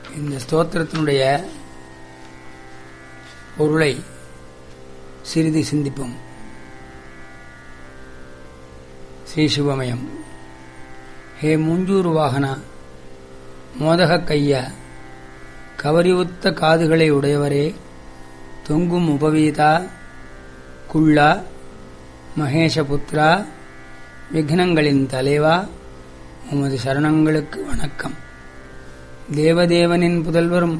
இந்த ஸ்தோத்திரத்தினுடைய பொருளை சிறிது சிந்திப்போம் ஸ்ரீ சிவமயம் ஹே மூஞ்சூர் வாகனா மோதக கையா கவரிவுத்த காதுகளை உடையவரே தொங்கும் உபவீதா குள்ளா மகேஷபுத்ரா விக்னங்களின் தலைவா உமது சரணங்களுக்கு வணக்கம் தேவதேவனின் புதல்வரும்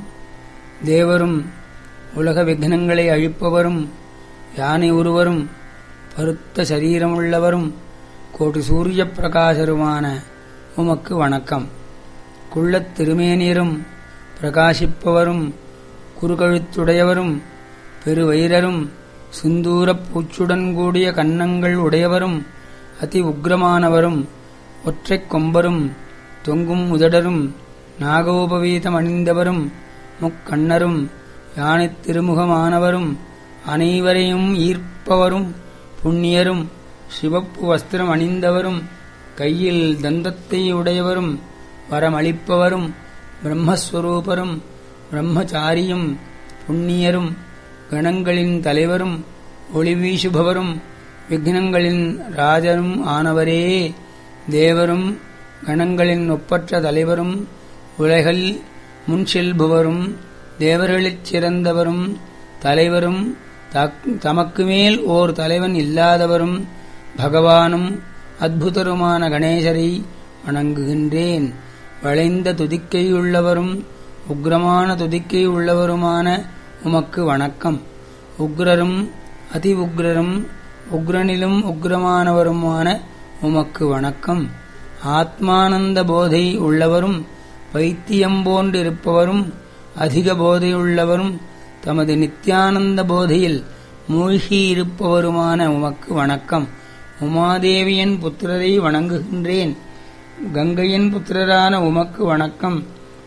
தேவரும் உலக விக்னங்களை அழிப்பவரும் யானை ஒருவரும் பருத்த சரீரமுள்ளவரும் கோடி சூரிய பிரகாசருமான உமக்கு வணக்கம் குள்ளத் திருமேனீரும் பிரகாசிப்பவரும் குறுகழுத்துடையவரும் பெருவயிரரும் சிந்தூரப் பூச்சுடன் கூடிய கன்னங்கள் உடையவரும் அதி உக்ரமானவரும் ஒற்றைக் கொம்பரும் தொங்கும் உதடரும் நாகோபவீதம் அணிந்தவரும் முக்கண்ணரும் யானைத் திருமுகமானவரும் அனைவரையும் ஈர்ப்பவரும் புண்ணியரும் சிவப்பு வஸ்திரம் அணிந்தவரும் கையில் தந்தத்தை உடையவரும் வரமளிப்பவரும் பிரம்மஸ்வரூபரும் பிரம்மச்சாரியும் புண்ணியரும் கணங்களின் தலைவரும் ஒளி வீசுபவரும் விக்னங்களின் ராஜரும் ஆனவரே தேவரும் கணங்களின் ஒப்பற்ற தலைவரும் உலகில் முன் செல்பவரும் தேவர்களிற் சிறந்தவரும் தலைவரும் தமக்கு மேல் ஓர் தலைவன் இல்லாதவரும் பகவானும் அத்புதருமான கணேசரை வணங்குகின்றேன் வளைந்த துதிக்கை உள்ளவரும் உக்ரமான துதிக்கை உள்ளவருமான உமக்கு வணக்கம் உக்ரரும் அதி உக்ரரும் உக்ரனிலும் உக்ரமானவருமான உமக்கு வணக்கம் ஆத்மானந்த போதை உள்ளவரும் பைத்தியம் போன்றிருப்பவரும் அதிக போதையுள்ளவரும் தமது நித்யானந்த போதையில் மூழ்கியிருப்பவருமான உமக்கு வணக்கம் உமாதேவியின் புத்திரரை வணங்குகின்றேன் கங்கையின் புத்திரரான உமக்கு வணக்கம்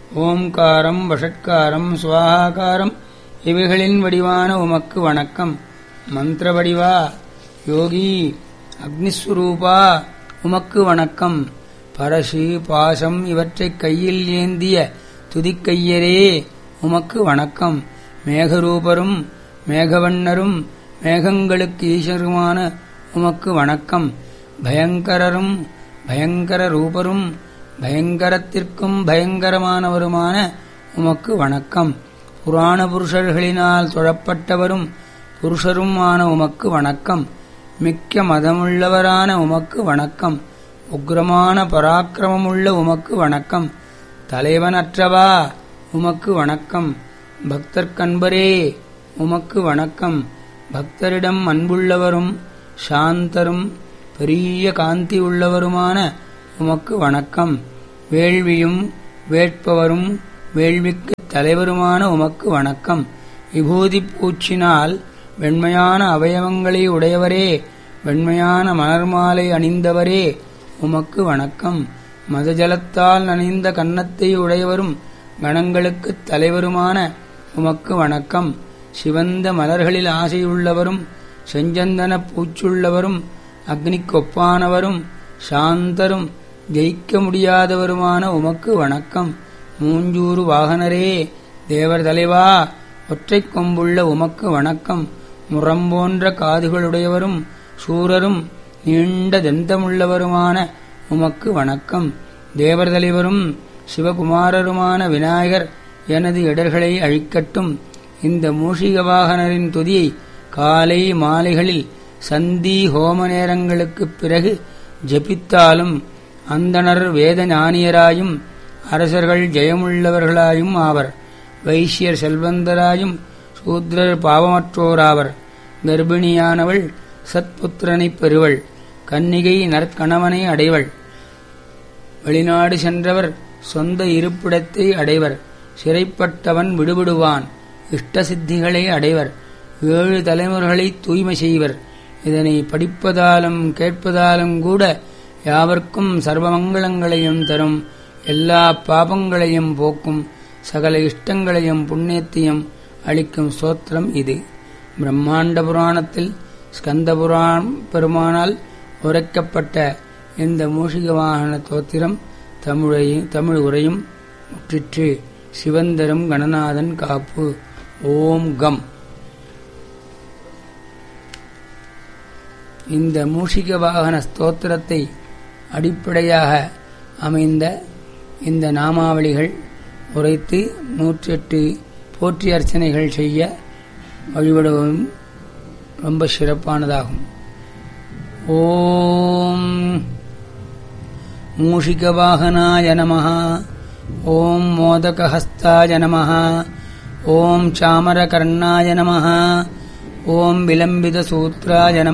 ஓம்காரம் வஷட்காரம் சுவாகாரம் இவைகளின் வடிவான உமக்கு வணக்கம் மந்திர வடிவா யோகி அக்னிஸ்வரூபா உமக்கு வணக்கம் பரசு பாசம் இவற்றைக் கையில் ஏந்திய துதிக்கையரே உமக்கு வணக்கம் மேகரூபரும் மேகவண்ணரும் மேகங்களுக்கு ஈஸ்வருமான உமக்கு வணக்கம் பயங்கரரும் பயங்கர ரூபரும் பயங்கரத்திற்கும் பயங்கரமானவருமான உமக்கு வணக்கம் புராண புருஷர்களினால் தொழப்பட்டவரும் புருஷரும் ஆன உமக்கு வணக்கம் மிக்க மதமுள்ளவரான உமக்கு வணக்கம் உக்ரமான பராக்கிரமமுள்ள உமக்கு வணக்கம் தலைவனற்றவா உமக்கு வணக்கம் பக்தர்கண்பரே உமக்கு வணக்கம் பக்தரிடம் அன்புள்ளவரும் சாந்தரும் பெரிய காந்தி உள்ளவருமான உமக்கு வணக்கம் வேள்வியும் வேட்பவரும் வேள்விக்கு தலைவருமான உமக்கு வணக்கம் விபூதி பூச்சினால் வெண்மையான அவயவங்களை உடையவரே வெண்மையான மலர்மாலை அணிந்தவரே உமக்கு வணக்கம் மதஜலத்தால் நனைந்த கன்னத்தை உடையவரும் கணங்களுக்குத் தலைவருமான உமக்கு வணக்கம் சிவந்த மலர்களில் ஆசையுள்ளவரும் செஞ்சந்தன பூச்சுள்ளவரும் அக்னிக்கொப்பானவரும் சாந்தரும் ஜெயிக்க முடியாதவருமான உமக்கு வணக்கம் மூஞ்சூறு வாகனரே தேவர் தலைவா ஒற்றைக் கொம்புள்ள உமக்கு வணக்கம் முரம்போன்ற காதுகளுடையவரும் சூரரும் நீண்ட தந்தமுள்ளவருமான உமக்கு வணக்கம் தேவர் தலைவரும் சிவகுமாரருமான விநாயகர் எனது இடர்களை அழிக்கட்டும் இந்த மூஷிக வாகனரின் துதியை காலை மாலைகளில் சந்தி ஹோம நேரங்களுக்குப் பிறகு ஜபித்தாலும் அந்தணர் வேத ஞானியராயும் அரசர்கள் ஜெயமுள்ளவர்களாயும் ஆவர் வைசியர் செல்வந்தராயும் சூத்ரர் பாவமற்றோராவர் கர்ப்பிணியானவள் சத்புத்திரனைப் பெறுவள் கன்னிகை நற்கணவனை அடைவள் வெளிநாடு சென்றவர் சொந்த இருப்பிடத்தை அடைவர் சிறைப்பட்டவன் விடுபடுவான் இஷ்ட சித்திகளை அடைவர் ஏழு தலைமுறைகளை தூய்மை செய்வர் இதனை படிப்பதாலும் கேட்பதாலும் கூட யாவர்க்கும் சர்வமங்கலங்களையும் தரும் எல்லா பாபங்களையும் போக்கும் சகல இஷ்டங்களையும் புண்ணியத்தையும் அளிக்கும் சோத்திரம் இது பிரம்மாண்ட புராணத்தில் ஸ்கந்த புராண பெருமானால் உரைக்கப்பட்ட இந்த மூஷிக வாகன தோத்திரம் தமிழையும் தமிழ் உரையும் முற்றிற்று சிவந்தரும் கணநாதன் காப்பு ஓம் கம் இந்த மூஷிக வாகன ஸ்தோத்திரத்தை அடிப்படையாக அமைந்த இந்த நாமாவளிகள் உரைத்து நூற்றெட்டு போற்றி அர்ச்சனைகள் செய்ய வழிபடுவதும் ரொம்ப சிறப்பானதாகும் ஓம் மூஷிகவாகனாய நம ஓம் மோதகஹஸ்தாய நம ஓம் சாமரகர்ணாய நம ஓம் விலம்பிதசூத்ராய நம